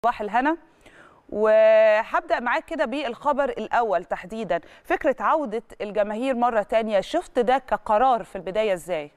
صباح الهنا وهبدا معاك كده بالخبر الاول تحديدا فكره عوده الجماهير مره تانية شفت ده كقرار في البدايه ازاي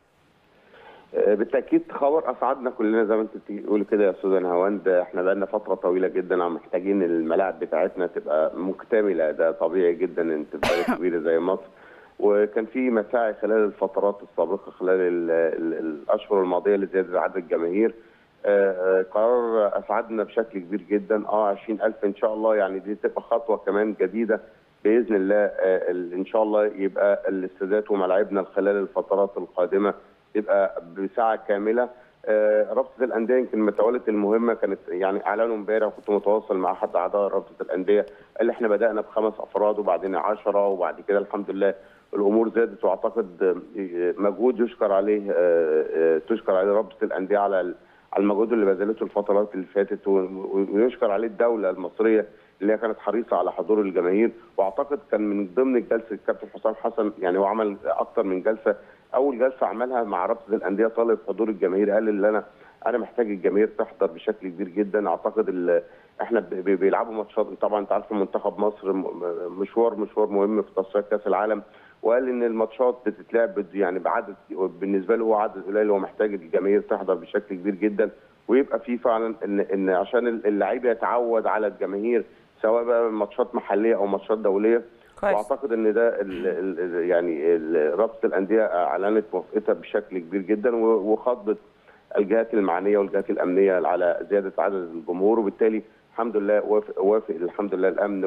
بالتاكيد خبر اسعدنا كلنا زي ما انت بتقول كده يا استاذ نهاوند احنا بقالنا فتره طويله جدا عم محتاجين الملاعب بتاعتنا تبقى مكتمله ده طبيعي جدا ان تبقى كبيره زي مصر وكان في مساعي خلال الفترات السابقه خلال ال ال الاشهر الماضيه لزياده عدد الجماهير آه قرار اسعدنا بشكل كبير جدا اه 20000 ان شاء الله يعني دي تبقى خطوه كمان جديده باذن الله آه ان شاء الله يبقى الاستادات وملاعبنا خلال الفترات القادمه تبقى بساعه كامله آه رابطه الانديه يمكن ما تولت المهمه كانت يعني اعلنوا امبارح وكنت متواصل مع احد اعضاء رابطه الانديه قال لي احنا بدانا بخمس افراد وبعدين 10 وبعد كده الحمد لله الامور زادت واعتقد مجهود يشكر عليه تشكر عليه رابطه الانديه على على المجهود اللي بذلته الفترات اللي فاتت ويشكر عليه الدوله المصريه اللي هي كانت حريصه على حضور الجماهير واعتقد كان من ضمن الجلسه الكابتن حسام حسن يعني هو عمل اكثر من جلسه اول جلسه عملها مع رابطه الانديه طالب حضور الجماهير قال ان انا انا محتاج الجماهير تحضر بشكل كبير جدا اعتقد احنا بيلعبوا ماتشات طبعا انت عارف منتخب مصر مشوار مشوار مهم في تصفيات كاس العالم وقال ان الماتشات بتتلعب يعني بعدد بالنسبه له هو عدد قليل هو محتاج الجماهير تحضر بشكل كبير جدا ويبقى في فعلا ان ان عشان اللعيب يتعود على الجماهير سواء بقى ماتشات محليه او ماتشات دوليه كويس. واعتقد ان ده ال ال يعني رابطه الانديه اعلنت موافقتها بشكل كبير جدا وخاطبت الجهات المعنيه والجهات الامنيه على زياده عدد الجمهور وبالتالي الحمد لله وافق, وافق الحمد لله الامن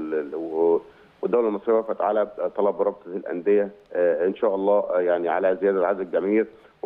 وال والدوله المصريه وافقت على طلب رابطه الانديه ان شاء الله يعني على زياده عدد الجماهير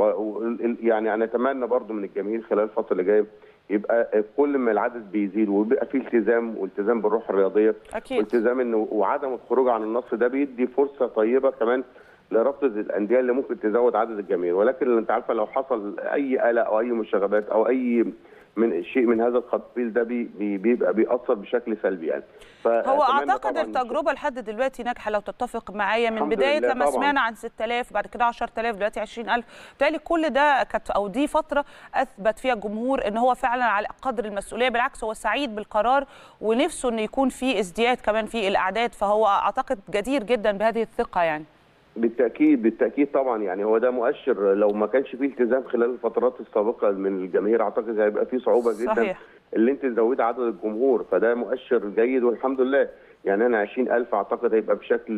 يعني انا اتمنى برضو من الجماهير خلال الفتره اللي جايه يبقى كل ما العدد بيزيد وبيبقى فيه التزام والتزام بالروح الرياضيه اكيد والتزام انه وعدم الخروج عن النص ده بيدي فرصه طيبه كمان لرابطه الانديه اللي ممكن تزود عدد الجماهير ولكن انت عارفه لو حصل اي قلق او اي مشاغبات او اي من شيء من هذا القبيل ده بي بي بيبقى بيأثر بشكل سلبي يعني هو اعتقد التجربه لحد دلوقتي ناجحه لو تتفق معايا من بدايه لما طبعًا. سمعنا عن 6000 بعد كده 10000 دلوقتي 20000 بالتالي كل ده كانت او دي فتره اثبت فيها الجمهور ان هو فعلا على قدر المسؤوليه بالعكس هو سعيد بالقرار ونفسه ان يكون في ازدياد كمان في الاعداد فهو اعتقد جدير جدا بهذه الثقه يعني بالتاكيد بالتاكيد طبعا يعني هو ده مؤشر لو ما كانش فيه التزام خلال الفترات السابقه من الجماهير اعتقد هيبقى فيه صعوبه جدا صحيح. اللي انت تزودي عدد الجمهور فده مؤشر جيد والحمد لله يعني انا 20000 اعتقد هيبقى بشكل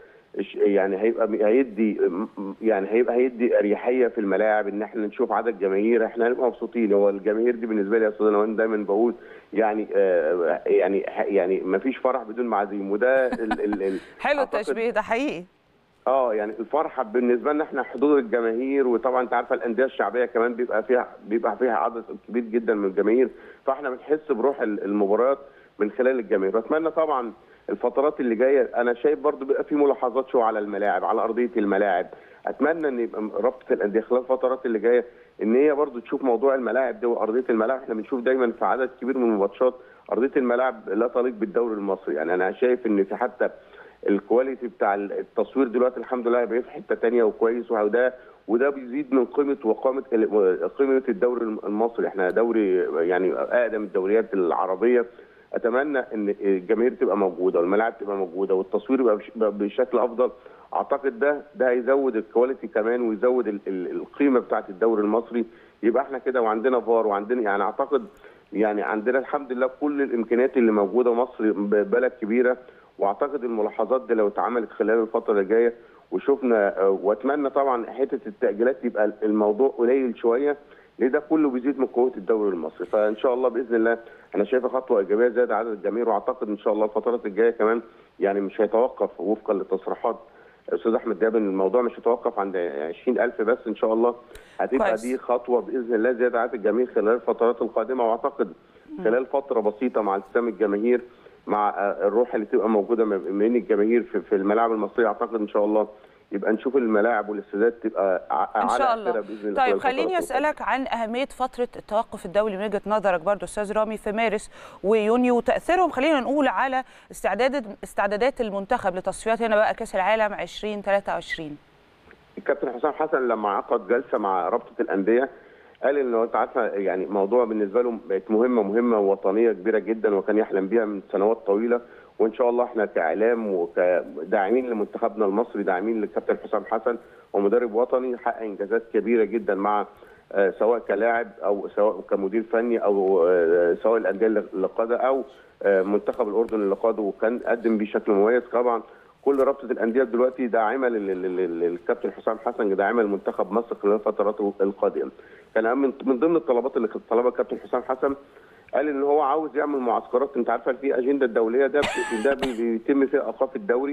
يعني هيبقى هيدي يعني هيبقى هيدي اريحيه في الملاعب ان احنا نشوف عدد جماهير احنا هنبقى مبسوطين هو الجماهير دي بالنسبه لي يا استاذ نوان دايما بقول يعني آه يعني يعني ما فيش فرح بدون معازيم وده ال ال ال حلو التشبيه ده حقيقي اه يعني الفرحه بالنسبه لنا احنا حضور الجماهير وطبعا انت عارفه الانديه الشعبيه كمان بيبقى فيها بيبقى فيها عدد كبير جدا من الجماهير فاحنا بنحس بروح المباريات من خلال الجماهير واتمنى طبعا الفترات اللي جايه انا شايف برضو بيبقى في ملاحظات شو على الملاعب على ارضيه الملاعب اتمنى ان يبقى رابطه الانديه خلال الفترات اللي جايه ان هي برضو تشوف موضوع الملاعب ده وارضيه الملاعب احنا بنشوف دايما في عدد كبير من الماتشات ارضيه الملاعب لا تليق بالدوري المصري يعني انا شايف ان في حتى الكواليتي بتاع التصوير دلوقتي الحمد لله بقى في حته ثانيه وكويس وده وده بيزيد من قيمه وقامه قيمه الدوري المصري احنا دوري يعني اقدم الدوريات العربيه اتمنى ان الجماهير تبقى موجوده والملاعب تبقى موجوده والتصوير يبقى بشكل افضل اعتقد ده ده هيزود الكواليتي كمان ويزود ال ال القيمه بتاعه الدوري المصري يبقى احنا كده وعندنا فار وعندنا يعني اعتقد يعني عندنا الحمد لله كل الامكانيات اللي موجوده مصر بلد كبيره واعتقد الملاحظات دي لو اتعملت خلال الفتره اللي جايه وشفنا واتمنى طبعا حته التاجيلات يبقى الموضوع قليل شويه لان ده كله بيزيد من قوه الدوري المصري فان شاء الله باذن الله انا شايفه خطوه ايجابيه زياده عدد الجماهير واعتقد ان شاء الله الفترات الجايه كمان يعني مش هيتوقف وفقا لتصريحات الاستاذ احمد دياب ان الموضوع مش هيتوقف عند 20000 بس ان شاء الله هتبقى كويس. دي خطوه باذن الله زياده عدد الجماهير خلال الفترات القادمه واعتقد خلال فتره بسيطه مع التزام الجماهير مع الروح اللي تبقى موجوده ما بين الجماهير في الملاعب المصريه اعتقد ان شاء الله يبقى نشوف الملاعب والاستادات تبقى ان شاء الله بإذن الله طيب خليني اسالك عن اهميه فتره التوقف الدولي من وجهه نظرك برضو استاذ رامي في مارس ويونيو وتاثيرهم خلينا نقول على استعداد استعدادات المنتخب لتصفيات هنا بقى كاس العالم 2023 الكابتن حسام حسن لما عقد جلسه مع رابطه الانديه قال ان انت عارفه يعني موضوع بالنسبه له بقت مهمه مهمه وطنيه كبيره جدا وكان يحلم بيها من سنوات طويله وان شاء الله احنا كاعلام وكداعمين لمنتخبنا المصري داعمين للكابتن حسام حسن ومدرب وطني حقق انجازات كبيره جدا مع سواء كلاعب او سواء كمدير فني او سواء الانديه اللي قادها او منتخب الاردن اللي قاده وكان قدم بشكل مميز طبعا كل رابطه الانديه دلوقتي داعمه للكابتن حسام حسن داعمه لمنتخب مصر خلال الفترات القادمه. كان من ضمن الطلبات اللي طلبها الكابتن حسام حسن قال ان هو عاوز يعمل معسكرات انت عارفه في اجنده دوليه ده ده بيتم فيها ايقاف الدوري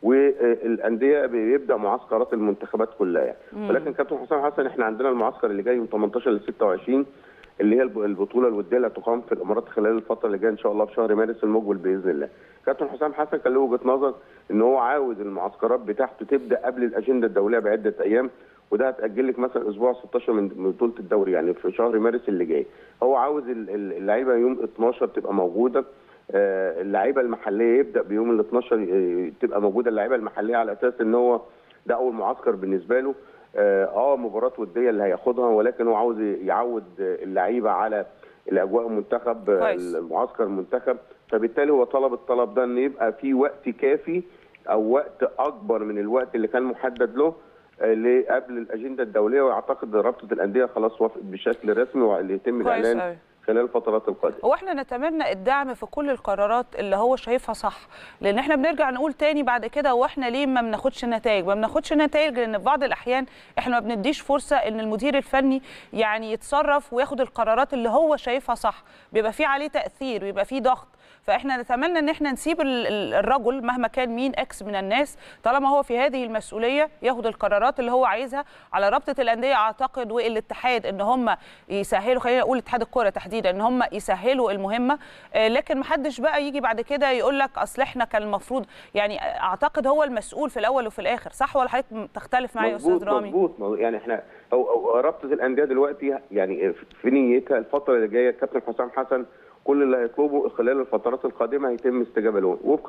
والانديه بيبدا معسكرات المنتخبات كلها يعني. ولكن كابتن حسام حسن احنا عندنا المعسكر اللي جاي من 18 ل 26 اللي هي البطوله الوديه اللي هتقام في الامارات خلال الفتره اللي جايه ان شاء الله في شهر مارس المقبل باذن الله. كابتن حسام حسن كان له وجهه نظر ان هو عاوز المعسكرات بتاعته تبدا قبل الاجنده الدوليه بعده ايام وده هتاجل لك مثلا اسبوع 16 من بطوله الدوري يعني في شهر مارس اللي جاي. هو عاوز اللعيبه يوم 12 تبقى موجوده اللعيبه المحليه يبدا بيوم ال 12 تبقى موجوده اللعيبه المحليه على اساس ان هو ده اول معسكر بالنسبه له اه مباراه وديه اللي هياخدها ولكن هو عاوز يعود اللعيبه على الاجواء المنتخب المعسكر المنتخب فبالتالي هو طلب الطلب ده ان يبقى في وقت كافي او وقت اكبر من الوقت اللي كان محدد له قبل الاجنده الدوليه واعتقد رابطه الانديه خلاص وافقت بشكل رسمي واللي يتم الاعلان أوي. خلال الفترات القادمه. هو احنا نتمنى الدعم في كل القرارات اللي هو شايفها صح، لان احنا بنرجع نقول تاني بعد كده هو احنا ليه ما بناخدش نتائج؟ ما بناخدش نتائج لان في بعض الاحيان احنا ما بنديش فرصه ان المدير الفني يعني يتصرف وياخد القرارات اللي هو شايفها صح، بيبقى في عليه تاثير، بيبقى في ضغط، فاحنا نتمنى ان احنا نسيب الرجل مهما كان مين اكس من الناس طالما هو في هذه المسؤوليه ياخد القرارات اللي هو عايزها على رابطه الانديه اعتقد والاتحاد ان هم يسهلوا خلينا نقول اتحاد الكره تحديدا ان هم يسهلوا المهمه لكن ما حدش بقى يجي بعد كده يقول لك اصل احنا كان المفروض يعني اعتقد هو المسؤول في الاول وفي الاخر صح ولا حضرتك تختلف معايا يا استاذ رامي مظبوط يعني احنا أو, أو رابطه الانديه دلوقتي يعني في نيتها الفتره اللي جايه كابتن حسام حسن كل اللي هيطلبه خلال الفترات القادمه هيتم استجابه لهم وفقا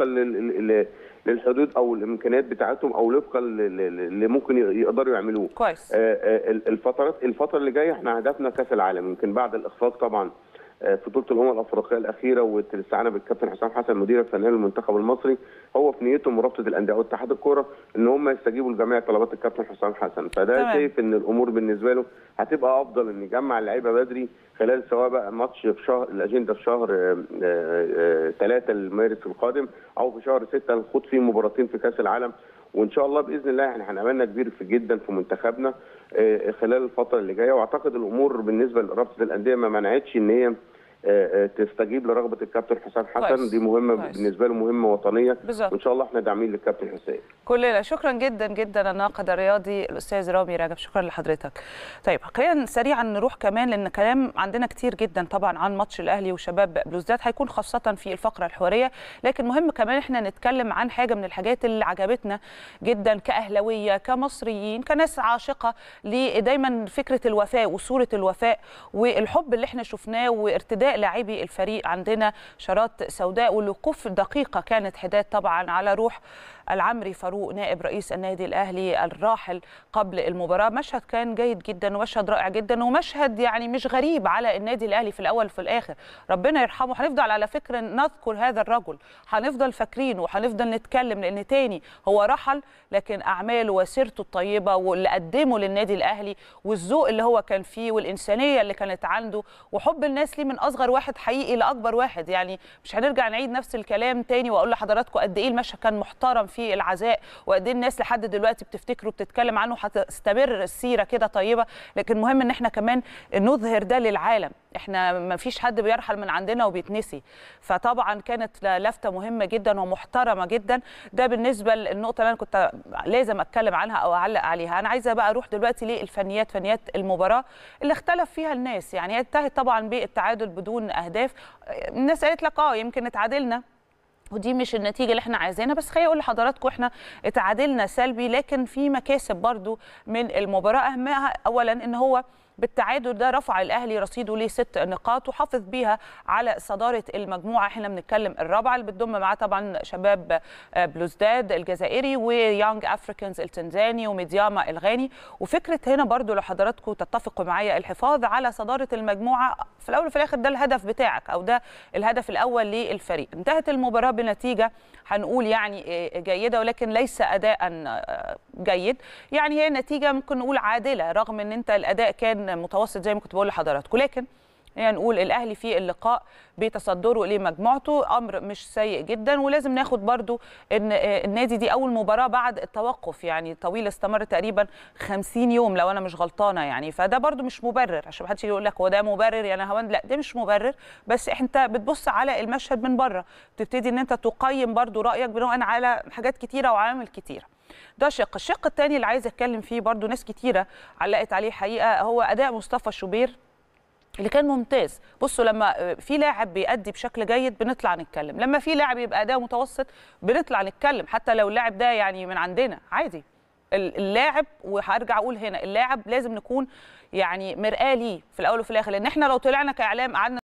للحدود او الامكانيات بتاعتهم او وفقا اللي ممكن يقدروا يعملوه. كويس. الفترات الفتره اللي جايه احنا هدفنا كاس العالم يمكن بعد الاخفاق طبعا في بطوله الامم الافريقيه الاخيره والاستعانه بالكابتن حسام حسن مدير الفني للمنتخب المصري هو في نيتهم ورابطه الانديه واتحاد الكوره ان هم يستجيبوا لجميع طلبات الكابتن حسام حسن فده تمام. شايف ان الامور بالنسبه له هتبقى افضل ان يجمع اللعيبه بدري خلال سواء بقى ماتش في شهر الاجنده في شهر 3 مارس القادم او في شهر 6 نخوض فيه مباراتين في كاس العالم وان شاء الله باذن الله احنا هنعملنا كبير في جدا في منتخبنا خلال الفتره اللي جايه واعتقد الامور بالنسبه لرابطه الانديه ما منعتش ان هي تستجيب لرغبه الكابتن حسام حسن كويس. دي مهمه كويس. بالنسبه له مهمه وطنيه بالظبط. وان شاء الله احنا داعمين للكابتن حسام كلنا شكرا جدا جدا الناقد الرياضي الاستاذ رامي رجب شكرا لحضرتك طيب خلينا سريعا نروح كمان لان كلام عندنا كتير جدا طبعا عن ماتش الاهلي وشباب بلوزداد هيكون خاصه في الفقره الحواريه لكن مهم كمان احنا نتكلم عن حاجه من الحاجات اللي عجبتنا جدا كاهلاويه كمصريين كناس عاشقه لدايما فكره الوفاء وصوره الوفاء والحب اللي احنا شفناه وارتداء لاعبي الفريق عندنا شارات سوداء والوقوف دقيقه كانت حداد طبعا على روح العمري فاروق نائب رئيس النادي الاهلي الراحل قبل المباراه مشهد كان جيد جدا ومشهد رائع جدا ومشهد يعني مش غريب على النادي الاهلي في الاول وفي الاخر ربنا يرحمه هنفضل على فكره نذكر هذا الرجل هنفضل فاكرينه وهنفضل نتكلم لان تاني هو رحل لكن اعماله وسيرته الطيبه واللي قدمه للنادي الاهلي والذوق اللي هو كان فيه والانسانيه اللي كانت عنده وحب الناس ليه من اصغر واحد حقيقي لاكبر واحد يعني مش هنرجع نعيد نفس الكلام تاني واقول لحضراتكم قد ايه المشهد كان محترم في العزاء وقد ايه الناس لحد دلوقتي بتفتكره وبتتكلم عنه هتستمر السيره كده طيبه لكن مهم ان احنا كمان نظهر ده للعالم احنا ما فيش حد بيرحل من عندنا وبيتنسي فطبعا كانت لفته مهمه جدا ومحترمه جدا ده بالنسبه للنقطه اللي انا كنت لازم اتكلم عنها او اعلق عليها انا عايزه بقى اروح دلوقتي للفنيات فنيات المباراه اللي اختلف فيها الناس يعني هي انتهت طبعا بالتعادل بدون اهداف الناس قالت لك اه يمكن اتعادلنا ودي مش النتيجه اللي احنا عايزينها بس خليني اقول لحضراتكم احنا اتعادلنا سلبي لكن في مكاسب برضو من المباراه اهمها اولا ان هو بالتعادل ده رفع الاهلي رصيده لست نقاط وحافظ بيها على صداره المجموعه احنا بنتكلم الرابعه اللي بتضم معاه طبعا شباب بلوزداد الجزائري ويانج افريكانز التنزاني وميدياما الغاني وفكره هنا برضو لو حضراتكم تتفقوا معايا الحفاظ على صداره المجموعه في الاول وفي الاخر ده الهدف بتاعك او ده الهدف الاول للفريق انتهت المباراه بنتيجه هنقول يعني جيده ولكن ليس اداء جيد يعني هي نتيجه ممكن نقول عادله رغم ان انت الاداء كان متوسط زي ما كنت بقول لحضراتكم لكن يعني نقول الاهلي في اللقاء بتصدره لمجموعته امر مش سيء جدا ولازم ناخد برضو ان النادي دي اول مباراه بعد التوقف يعني طويل استمر تقريبا 50 يوم لو انا مش غلطانه يعني فده برضو مش مبرر عشان ما حدش يقول لك هو ده مبرر يعني هوند لا ده مش مبرر بس انت بتبص على المشهد من بره تبتدي ان انت تقيم برضو رايك بناء على حاجات كتيره وعوامل كتيره ده شق الشق الثاني اللي عايز اتكلم فيه برضو ناس كتيره علقت عليه حقيقه هو اداء مصطفى شوبير اللي كان ممتاز بصوا لما في لاعب بيأدي بشكل جيد بنطلع نتكلم لما في لاعب يبقى اداء متوسط بنطلع نتكلم حتى لو اللاعب ده يعني من عندنا عادي اللاعب وهرجع اقول هنا اللاعب لازم نكون يعني مرآة ليه في الاول وفي الاخر لان احنا لو طلعنا كاعلام قعدنا